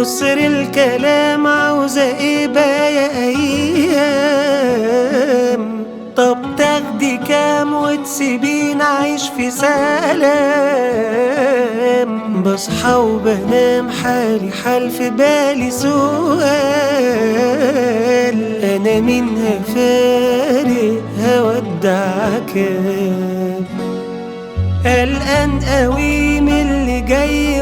كسر الكلام عاوزة ايه بقى يا ايام طب تاخدي كام وتسيبين عايش في سلام بصحى وبنام حالي حال في بالي سؤال انا منها فارق هودعك قلقان قوي من اللي جاي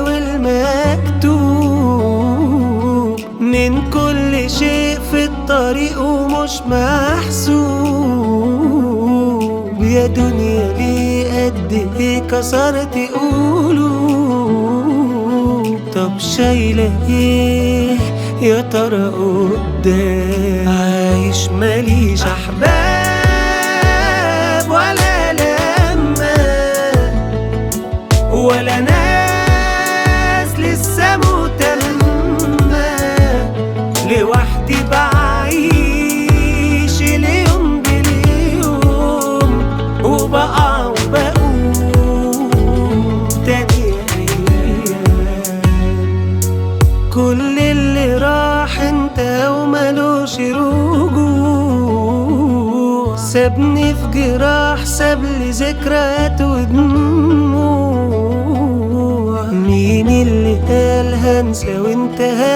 والمكتوب من كل شيء في الطريق ومش محسوب يا دنيا ليه قد ايه كسرت قلوب طب شايلة ايه يا ترى قدام عايش ماليش احباب ولا لما ولا ناس لسه مهتمة لوحدي بعيش اليوم باليوم وبقع وبقوم تاني أيام كل اللي راح انت وملوش رجوع سابني في جراح سابلي ذكريات ودموع مين اللي قال هنسى وانتهى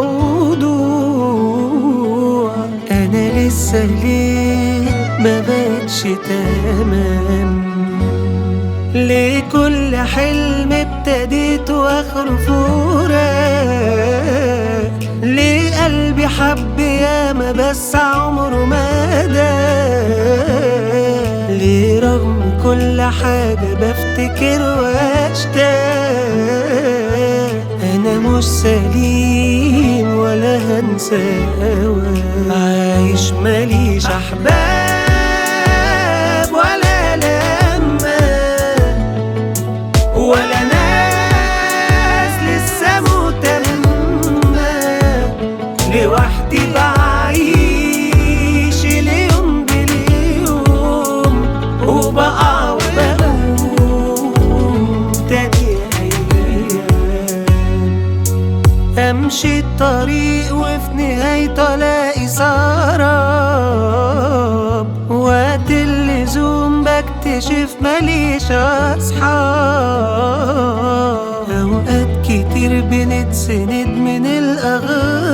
الموضوع انا لسه ليه ما بقتش تمام ليه كل حلم ابتديت واخره فراق ليه قلبي حب ياما بس عمره ما داق ليه رغم كل حاجة بفتكر واشتاق انا مش سليم ولا هنسى هواك عايش ماليش احباب ولا لما ولا ناس لسه مهتمة لوحدي بعيش اليوم باليوم وبقع وبقوم تاني أيام امشي الطريق وفي نهايته الاقي سراب وقت اللزوم بكتشف ماليش اصحاب اوقات كتير بنتسند من الاغراب